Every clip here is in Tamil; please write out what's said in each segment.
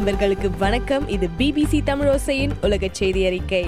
நண்பர்களுக்கு வணக்கம் இது பிபிசி தமிழோசையின் உலக செய்தி அறிக்கை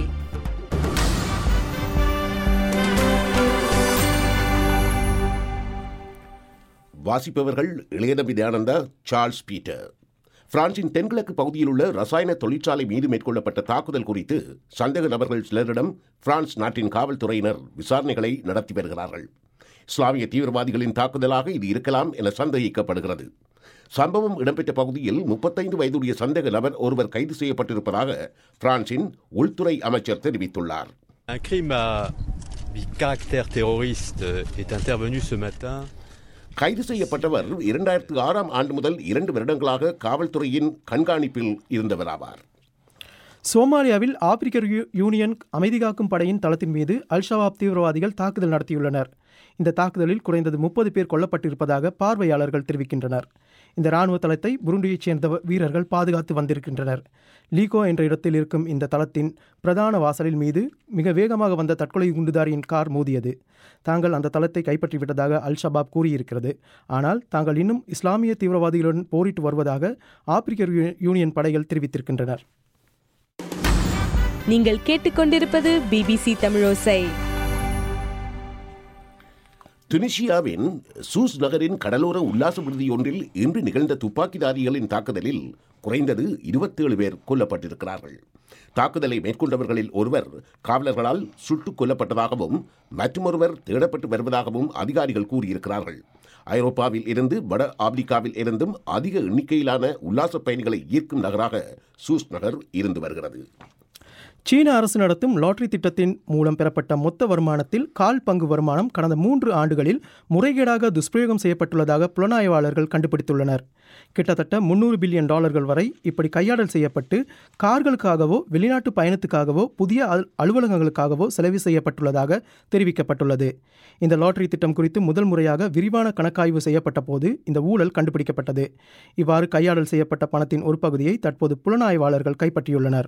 வாசிப்பவர்கள் இளையநபி தயானந்தா சார்ல்ஸ் பீட்டர் பிரான்சின் தென்கிழக்கு பகுதியில் உள்ள ரசாயன தொழிற்சாலை மீது மேற்கொள்ளப்பட்ட தாக்குதல் குறித்து சந்தேக நபர்கள் சிலரிடம் பிரான்ஸ் நாட்டின் காவல்துறையினர் விசாரணைகளை நடத்தி வருகிறார்கள் இஸ்லாமிய தீவிரவாதிகளின் தாக்குதலாக இது இருக்கலாம் என சந்தேகிக்கப்படுகிறது சம்பவம் இடம்பெற்ற பகுதியில் முப்பத்தைந்து வயதுடைய சந்தேக நபர் ஒருவர் கைது செய்யப்பட்டிருப்பதாக பிரான்சின் உள்துறை அமைச்சர் தெரிவித்துள்ளார் Un crime à caractère terroriste est intervenu ce matin கைது செய்யப்பட்டவர் இரண்டாயிரத்து ஆறாம் ஆண்டு முதல் இரண்டு வருடங்களாக காவல்துறையின் கண்காணிப்பில் இருந்தவராவார் சோமாலியாவில் ஆப்பிரிக்க யூ- யூனியன் அமைதி காக்கும் படையின் தளத்தின் மீது அல் ஷபாப் தீவிரவாதிகள் தாக்குதல் நடத்தியுள்ளனர் இந்த தாக்குதலில் குறைந்தது முப்பது பேர் கொல்லப்பட்டிருப்பதாக பார்வையாளர்கள் தெரிவிக்கின்றனர் இந்த இராணுவ தளத்தை புருண்டியைச் சேர்ந்த வீரர்கள் பாதுகாத்து வந்திருக்கின்றனர் லீகோ என்ற இடத்தில் இருக்கும் இந்த தளத்தின் பிரதான வாசலில் மீது மிக வேகமாக வந்த தற்கொலை குண்டுதாரியின் கார் மோதியது தாங்கள் அந்த தளத்தை கைப்பற்றிவிட்டதாக அல் ஷபாப் கூறியிருக்கிறது ஆனால் தாங்கள் இன்னும் இஸ்லாமிய தீவிரவாதிகளுடன் போரிட்டு வருவதாக ஆப்பிரிக்க யூ- யூனியன் படைகள் தெரிவித்திருக்கின்றனர் நீங்கள் கேட்டுக்கொண்டிருப்பது பிபிசி தமிழோசை துனிசியாவின் சூஸ் நகரின் கடலோர உல்லாச விடுதி ஒன்றில் இன்று நிகழ்ந்த துப்பாக்கிதாரிகளின் தாக்குதலில் குறைந்தது இருபத்தேழு பேர் கொல்லப்பட்டிருக்கிறார்கள் தாக்குதலை மேற்கொண்டவர்களில் ஒருவர் காவலர்களால் சுட்டுக் கொல்லப்பட்டதாகவும் மற்றொருவர் தேடப்பட்டு வருவதாகவும் அதிகாரிகள் கூறியிருக்கிறார்கள் ஐரோப்பாவில் இருந்து வட ஆப்பிரிக்காவில் இருந்தும் அதிக எண்ணிக்கையிலான உல்லாச பயணிகளை ஈர்க்கும் நகராக சூஸ் நகர் இருந்து வருகிறது சீன அரசு நடத்தும் லாட்டரி திட்டத்தின் மூலம் பெறப்பட்ட மொத்த வருமானத்தில் கால் பங்கு வருமானம் கடந்த மூன்று ஆண்டுகளில் முறைகேடாக துஷ்பிரயோகம் செய்யப்பட்டுள்ளதாக புலனாய்வாளர்கள் கண்டுபிடித்துள்ளனர் கிட்டத்தட்ட முன்னூறு பில்லியன் டாலர்கள் வரை இப்படி கையாடல் செய்யப்பட்டு கார்களுக்காகவோ வெளிநாட்டு பயணத்துக்காகவோ புதிய அல்- அலுவலகங்களுக்காகவோ செலவு செய்யப்பட்டுள்ளதாக தெரிவிக்கப்பட்டுள்ளது இந்த லாட்டரி திட்டம் குறித்து முதல் முறையாக விரிவான கணக்காய்வு செய்யப்பட்ட போது இந்த ஊழல் கண்டுபிடிக்கப்பட்டது இவ்வாறு கையாடல் செய்யப்பட்ட பணத்தின் ஒரு பகுதியை தற்போது புலனாய்வாளர்கள் கைப்பற்றியுள்ளனர்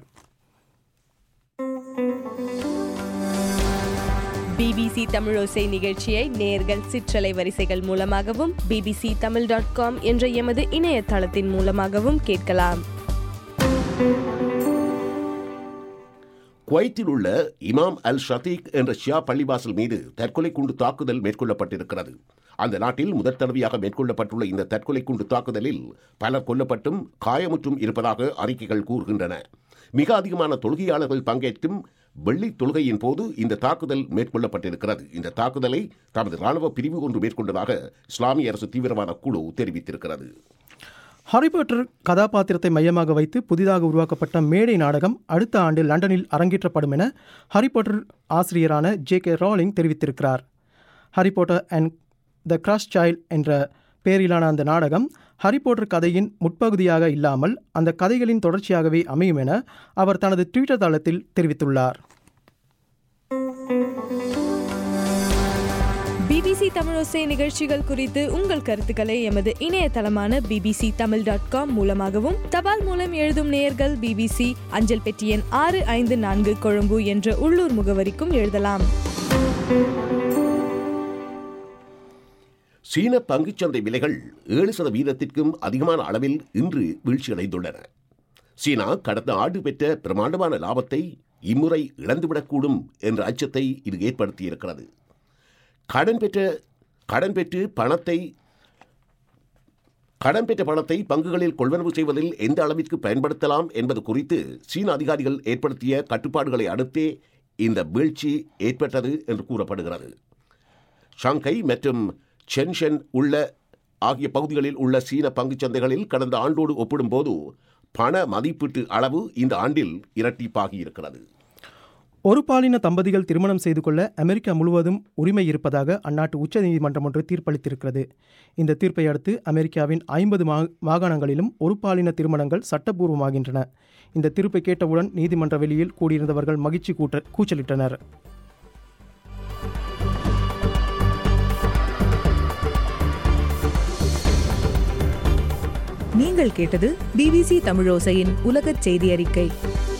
பிபிசி தமிழோசை நிகழ்ச்சியை நேர்கள் சிற்றலை வரிசைகள் மூலமாகவும் பிபிசி தமிழ் டாட் காம் என்ற எமது இணையதளத்தின் மூலமாகவும் கேட்கலாம் குவைத்தில் உள்ள இமாம் அல் ஷதீக் என்ற ஷியா பள்ளிவாசல் மீது தற்கொலை குண்டு தாக்குதல் மேற்கொள்ளப்பட்டிருக்கிறது அந்த நாட்டில் முதற் தடவையாக மேற்கொள்ளப்பட்டுள்ள இந்த தற்கொலை குண்டு தாக்குதலில் பலர் கொல்லப்பட்டும் காயமுற்றும் இருப்பதாக அறிக்கைகள் கூறுகின்றன மிக அதிகமான தொழுகையாளர்கள் பங்கேற்கும் வெள்ளி தொழுகையின் போது இந்த தாக்குதல் மேற்கொள்ளப்பட்டிருக்கிறது இந்த தாக்குதலை தமது ராணுவ பிரிவு ஒன்று மேற்கொண்டதாக இஸ்லாமிய அரசு தீவிரவாத குழு தெரிவித்திருக்கிறது ஹாரிபாட்டர் கதாபாத்திரத்தை மையமாக வைத்து புதிதாக உருவாக்கப்பட்ட மேடை நாடகம் அடுத்த ஆண்டு லண்டனில் அரங்கேற்றப்படும் என ஹாரிபாட்டர் ஆசிரியரான ஜே கே ராலிங் தெரிவித்திருக்கிறார் Harry Potter and the cursed child என்ற பெயரிலான அந்த நாடகம் ஹாரிபாட்டர் கதையின் முற்பகுதியாக இல்லாமல் அந்த கதைகளின் தொடர்ச்சியாகவே அமையும் என அவர் தனது ட்விட்டர் தளத்தில் தெரிவித்துள்ளார் பிபிசி தமிழோசை நிகழ்ச்சிகள் குறித்து உங்கள் கருத்துக்களை எமது இணையதளமான பிபிசி தமிழ் டாட் காம் மூலமாகவும் தபால் மூலம் எழுதும் நேயர்கள் பிபிசி அஞ்சல் பெட்டி எண் ஆறு ஐந்து நான்கு கொழும்பு என்ற உள்ளூர் முகவரிக்கும் எழுதலாம் சீன பங்குச்சந்தை விலைகள் ஏழு சதவீதத்திற்கும் அதிகமான அளவில் இன்று வீழ்ச்சியடைந்துள்ளன சீனா கடந்த ஆண்டு பெற்ற பிரமாண்டமான லாபத்தை இம்முறை இழந்துவிடக்கூடும் என்ற அச்சத்தை இது ஏற்படுத்தியிருக்கிறது கடன் பெற்ற கடன் பெற்று பணத்தை கடன் பெற்ற பணத்தை பங்குகளில் கொள்வனவு செய்வதில் எந்த அளவிற்கு பயன்படுத்தலாம் என்பது குறித்து சீன அதிகாரிகள் ஏற்படுத்திய கட்டுப்பாடுகளை அடுத்தே இந்த வீழ்ச்சி ஏற்பட்டது என்று கூறப்படுகிறது ஷாங்கை மற்றும் சென்ஷன் உள்ள ஆகிய பகுதிகளில் உள்ள சீன பங்குச் சந்தைகளில் கடந்த ஆண்டோடு ஒப்பிடும்போது பண மதிப்பீட்டு அளவு இந்த ஆண்டில் இரட்டிப்பாகி இருக்கிறது ஒரு பாலின தம்பதிகள் திருமணம் செய்து கொள்ள அமெரிக்கா முழுவதும் உரிமை இருப்பதாக அந்நாட்டு உச்சநீதிமன்றம் ஒன்று தீர்ப்பளித்திருக்கிறது இந்த தீர்ப்பை அடுத்து அமெரிக்காவின் ஐம்பது மா மாகாணங்களிலும் ஒரு பாலின திருமணங்கள் சட்டப்பூர்வமாகின்றன இந்த தீர்ப்பை கேட்டவுடன் நீதிமன்ற வெளியில் கூடியிருந்தவர்கள் மகிழ்ச்சி கூட்ட கூச்சலிட்டனர் நீங்கள் கேட்டது பிபிசி தமிழோசையின் உலகச் செய்தி அறிக்கை